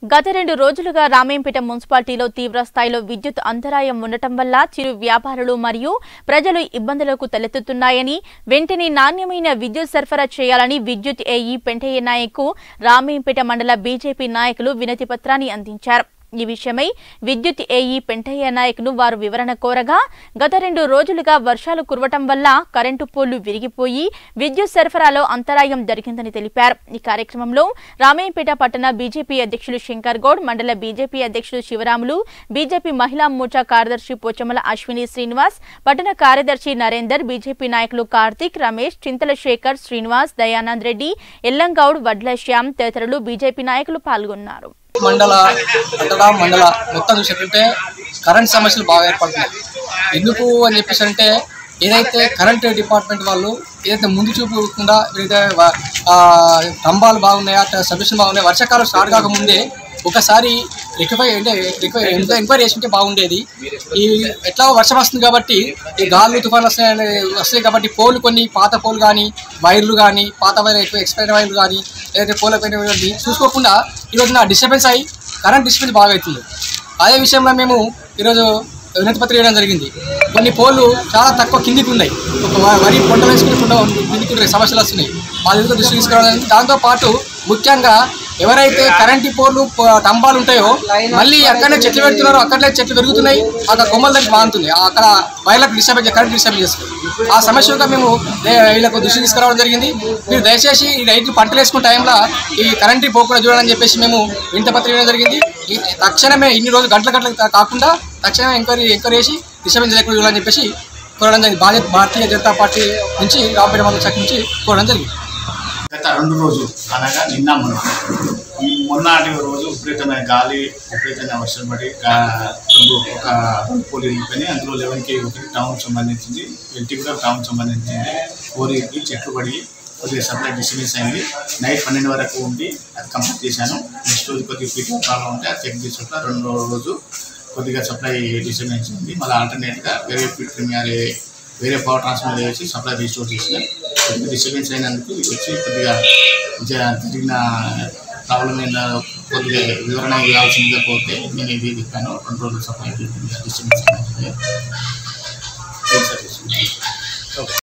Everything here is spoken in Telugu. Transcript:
గత రెండు రోజులుగా రామేంపేట మున్సిపాలిటీలో తీవ్ర స్థాయిలో విద్యుత్ అంతరాయం ఉండటం వల్ల చిరు వ్యాపారులు మరియు ప్రజలు ఇబ్బందులకు తలెత్తుతున్నాయని వెంటనే నాణ్యమైన విద్యుత్ సరఫరా చేయాలని విద్యుత్ ఏఈ పెంటయ్య నాయక్కు రామేంపేట మండల బీజేపీ నాయకులు వినతి పత్రాన్ని అందించారు ఈ విషయమై విద్యుత్ ఏఈ పెంటయ్య నాయక్ను వారు వివరణ కోరగా గత రెండు రోజులుగా వర్షాలు కురవటం వల్ల కరెంటు పోల్లు విరిగిపోయి విద్యుత్ సరఫరాలో అంతరాయం జరిగిందని తెలిపారు ఈ కార్యక్రమంలో రామయ్యపేట పట్టణ బీజేపీ అధ్యక్షులు శంకర్ గౌడ్ మండల బీజేపీ అధ్యక్షులు శివరాములు బీజేపీ మహిళా మోర్చా కార్యదర్శి పోచమల అశ్విని శ్రీనివాస్ పట్టణ కార్యదర్శి నరేందర్ బీజేపీ నాయకులు కార్తీక్ రమేష్ చింతల శేఖర్ శ్రీనివాస్ దయానంద్ రెడ్డి ఎల్లంగౌడ్ వడ్ల శ్యామ్ తదితరులు బీజేపీ నాయకులు పాల్గొన్నారు మండల అంతటా మండల మొత్తం చూసేటంటే కరెంట్ సమస్యలు బాగా ఏర్పడుతున్నాయి ఎందుకు అని చెప్పేసి అంటే ఏదైతే కరెంట్ డిపార్ట్మెంట్ వాళ్ళు ఏదైతే ముందు చూపకుండా ఏదైతే వ- ఆ, స్తంభాలు బాగున్నాయా సబ్మిషన్ బాగున్నాయి వర్షాకాలం స్టార్ట్ కాకముందే ఒకసారి రిక్వై అంటే రిక్వై ఎంక్వైరీ చేసింటే బాగుండేది ఈ ఎట్లా వర్షం వస్తుంది కాబట్టి ఈ గాలి తుఫాన్లు వస్తాయి వస్తాయి కాబట్టి పోలు కొన్ని పాత పోలు కానీ వైర్లు కానీ పాత వైర్ ఎక్కువ ఎక్స్పైర్ వైర్లు కానీ లేదంటే పోల పైన వైర్లు చూసుకోకుండా ఈరోజు నా డిస్టర్బెన్స్ అయ్యి కరెంట్ డిస్టర్బెన్స్ బాగా అవుతుంది అదే విషయంలో మేము ఈరోజు వినతి పత్రిక వేయడం జరిగింది కొన్ని పోలు చాలా తక్కువ కిందికి ఉన్నాయి ఒక వ- వరి పంట వేసుకుని పంట కిందికి ఉన్నాయి సమస్యలు వస్తున్నాయి మా దగ్గర దృష్టి తీసుకురావడం దాంతో పాటు ముఖ్యంగా ఎవరైతే కరెంటు పోర్లు ప- తంబాలు ఉంటాయో మళ్ళీ అక్కడనే చెట్లు పెడుతున్నారో అక్కడనే చెట్లు పెరుగుతున్నాయి అక్కడ కొమ్మల దగ్గర బాగుంటుంది అక్కడ వైర్లకు డిస్టర్బెన్స్ కరెంట్ డిస్టర్బెన్స్ చేస్తుంది ఆ సమస్య యొక్క మేము దే- వీళ్ళకు దృష్టి తీసుకురావడం జరిగింది మీరు దయచేసి ఈ రైతులు పంటలు వేసుకునే టైంలో ఈ కరెంటు పోకుండా చూడాలని చెప్పేసి మేము వింత పత్రిక వేయడం జరిగింది ఈ తక్షణమే ఇన్ని రోజులు గంటల గంటలు కా- కాకుండా తక్షణమే ఎంక్వైరీ ఎంక్వైరీ చేసి డిస్టర్బెన్స్ లేకుండా చూడాలని చెప్పేసి కోరడం జరిగింది భారత భారతీయ జనతా పార్టీ నుంచి రాంపేట మండల శాఖ నుంచి కోరడం జరిగింది గత రెండు రోజులు అనగా నిన్న మొన్న ఈ మొన్నటి రోజు విపరీతమైన గాలి విపరీతమైన వర్షం పడి గా- రెండు ఒక రెండు పోలీలు వెళ్ళిపోయినాయి అందులో లెవెన్కి ఒకటి టౌన్ సంబంధించింది ఎల్టీ కూడా టౌన్ సంబంధించింది పోలీకి చెట్లు పడి కొద్దిగా సప్లై డిస్టర్బెన్స్ అయింది నైట్ పన్నెండు వరకు ఉండి అది కంప్లీట్ చేశాను నెక్స్ట్ రోజు కొద్దిగా పీక్ ప్రాబ్లం ఉంటే అది చెక్ చేసుకుంటా రెండో రోజు కొద్దిగా సప్లై డిస్టర్బెన్స్ ఉంది మళ్ళీ ఆల్టర్నేట్గా వేరే ఫిట్ ప్రీమియర్ వేరే పవర్ ట్రాన్స్ఫర్ చేసి సప్లై రీస్టోర్ చేసిన కొద్దిగా డిస్టర్బెన్స్ అయినందుకు ఇది వచ్చి కొద్దిగా జ- జరిగిన ప్రాబ్లం అయిన కొద్దిగా వివరణ ఇవ్వాల్సిందిగా పోతే నేను ఇది చెప్పాను రెండు రోజులు సప్లై డిస్టర్బెన్స్ అయినది